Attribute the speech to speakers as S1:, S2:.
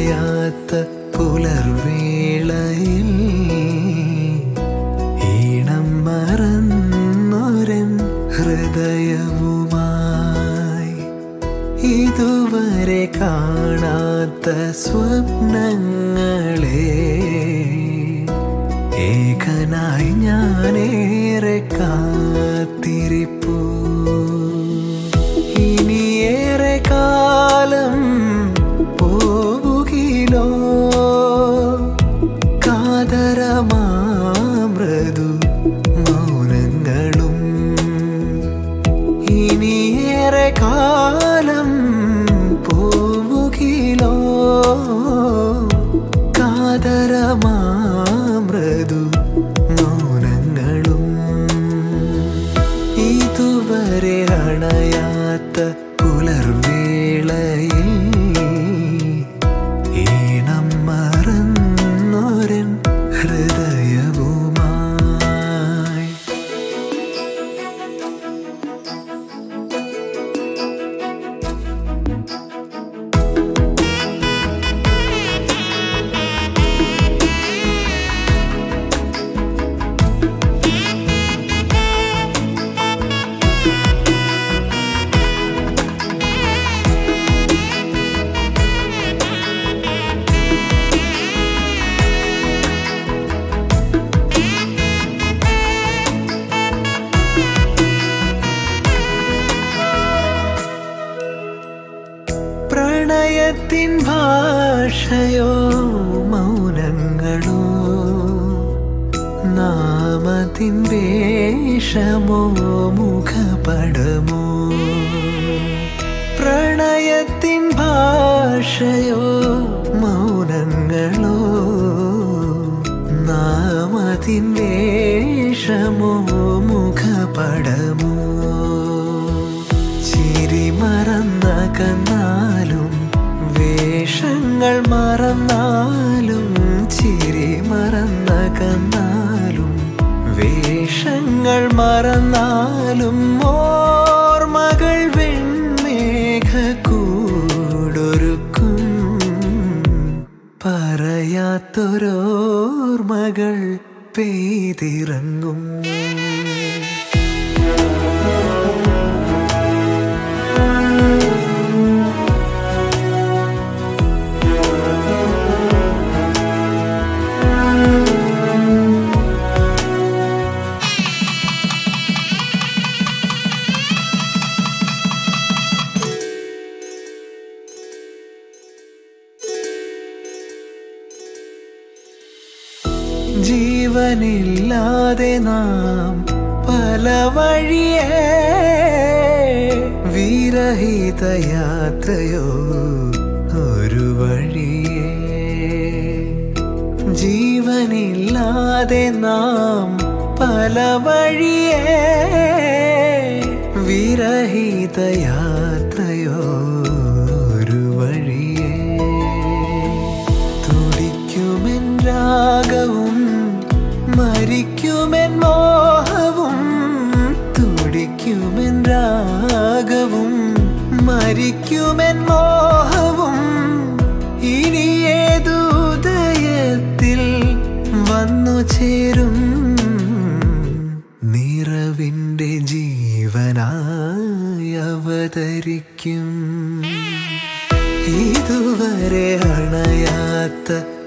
S1: അണയാത്ത പുലർവേളയിൽ ഈണം മറന്നൊരൻ ഹൃദയവുമായി ഇതുവരെ കാണാത്ത സ്വപ്നങ്ങളെ ഏകനായി ഞാനേറെ കാത്തിരിപ്പു ഇനിയേറെ കാലം പോവുകിലോ കാതരമാമൃദു മൗനങ്ങളും ഇനിയേറെ കാലം പോവുകിലോ കാതരമാമൃദു മൗനങ്ങളും ഇതുവരെ അണയാത്ത പുലർവേളയിൽ ഈണം മറന്നൊരൻ ഹൃദയവുമായി പ്രണയത്തിൻ ഭാഷയോ മൗനങ്ങളോ നാമത്തിൻ വേഷമോ മുഖപടമോ പ്രണയത്തിൻ ഭാഷയോ മൗനങ്ങളോ നാമത്തിൻ വേഷമോ മുഖപടമോ ചിരി മറന്ന കന്നാലും വേഷങ്ങൾ മറന്നാലും ചിരി മറന്ന കന്നാലും വേഷങ്ങൾ മറന്നാലും ഓർമ്മകൾ വെൺമേഘ കൂടൊരുക്കും പറയാത്തൊരോർമ്മകൾ പെയ്തിറങ്ങും ജീവനില്ലാതെ നാം പല വഴിയേ വിരഹിത യാത്രയോ ഒരു വഴിയേ ജീവനില്ലാതെ നാം പല വഴിയേ വിരഹിത യാത്രയോ ഒരു വഴിയേ തുടിക്കുമെൻ രാഗവും മരിക്കുമെൻ മോഹവും തുടിക്കുമെൻ രാഗവും മരിക്കുമെൻ മോഹവും ഇനി ഏതുദയത്തിൽ വന്നു ചേരും നിറവിൻ്റെ ജീവനായി അവതരിക്കും ഇതുവരെ അണയാത്ത